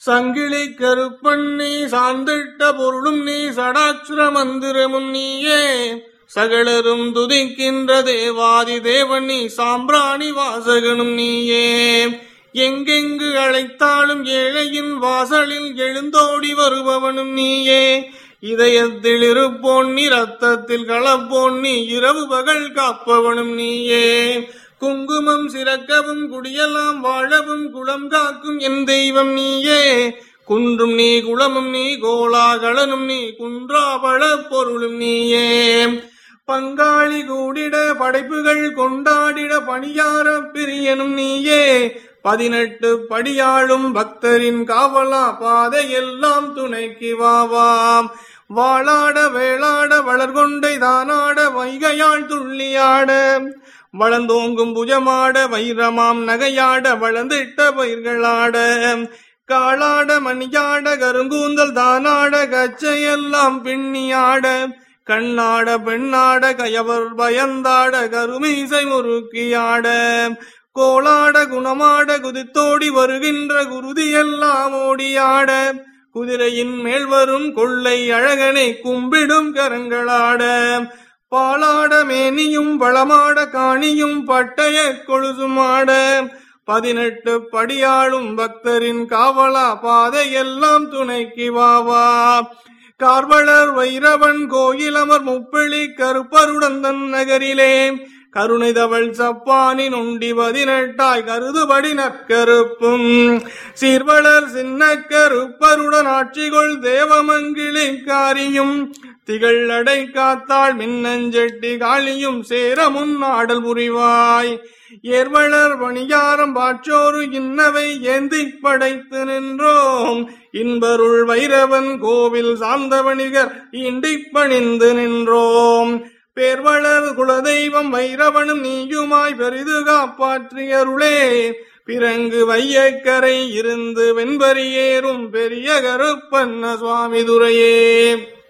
சங்கிலி கருப்பன் நீ சார்ந்திட்ட பொருளும் நீ சடாட்சுர மந்திரமும் நீயே சகலரும் துதிக்கின்ற தேவாதி தேவன் நீ சாம்பிராணி வாசகனும் நீயே எங்கெங்கு அழைத்தாலும் ஏழையின் வாசலில் எழுந்தோடி வருபவனும் நீயே இதயத்தில் இருப்போன் நீ ரத்தத்தில் கலப்போன் நீ இரவு பகல் காப்பவனும் நீயே குங்குமம் சிறக்கவும் குடியெல்லாம் வாழவும் குளம் காக்கும் என் தெய்வம் நீயே குன்றும் நீ குளமும் நீ கோலாகலனும் நீ குன்றாபல பொருளும் நீயே பங்காளி கூடிட படைப்புகள் கொண்டாடிட பணியார பிரியனும் நீயே பதினெட்டு படியாளும் பக்தரின் காவலா பாதை எல்லாம் துணைக்கு வாவாம் வாளாட வேளாட வளர்கொண்டை தானாட வைகையாள் துள்ளியாட வளர்ந்தோங்கும் புஜமாட வைரமாம் நகையாட வளர்ந்திட்ட பயிர்களாட காளாட மணியாட கருங்கூந்தல் தானாட கச்சையெல்லாம் பின்னியாட கண்ணாட பெண்ணாட கயவர் பயந்தாட கருமீசை முறுக்கியாட கோளாட குணமாட குதித்தோடி வருகின்ற குருதி எல்லாம் ஓடியாட குதிரையின் மேல் வரும் கொள்ளை அழகனை கும்பிடும் கரங்களாட பாலாட மேனியும் வளமாட காணியும் பட்டய கொழுசுமாட பதினெட்டு படியாளும் பக்தரின் காவலா பாதை எல்லாம் துணைக்கு வாவா கார்வளர் வைரவன் கோயிலமர் முப்பிளி கருப்பருடன் தன் நகரிலே கருணைதவள் சப்பானின் உண்டி பதினெட்டாய் கருதுபடி நற்கருப்பும் சீர்வளர் சின்ன கருப்பருடன் ஆட்சிகொள் தேவமங்கிளி காரியும் திகழ் அடை காத்தாள் மின்னஞ்செட்டி காளியும் சேர முன்னாடல் புரிவாய் ஏர்வளர் பணியாரம் பாற்றோரு இன்னவை ஏந்தி படைத்து நின்றோம் இன்பருள் வைரவன் கோவில் சார்ந்த வணிகர் இண்டி பணிந்து நின்றோம் பேர்வளர் குலதெய்வம் வைரவனும் நீயுமாய் பெரிது காப்பாற்றியருளே பிறங்கு வையக்கரை இருந்து வெண்பரியேறும் பெரிய கருப்பண்ண சுவாமி துரையே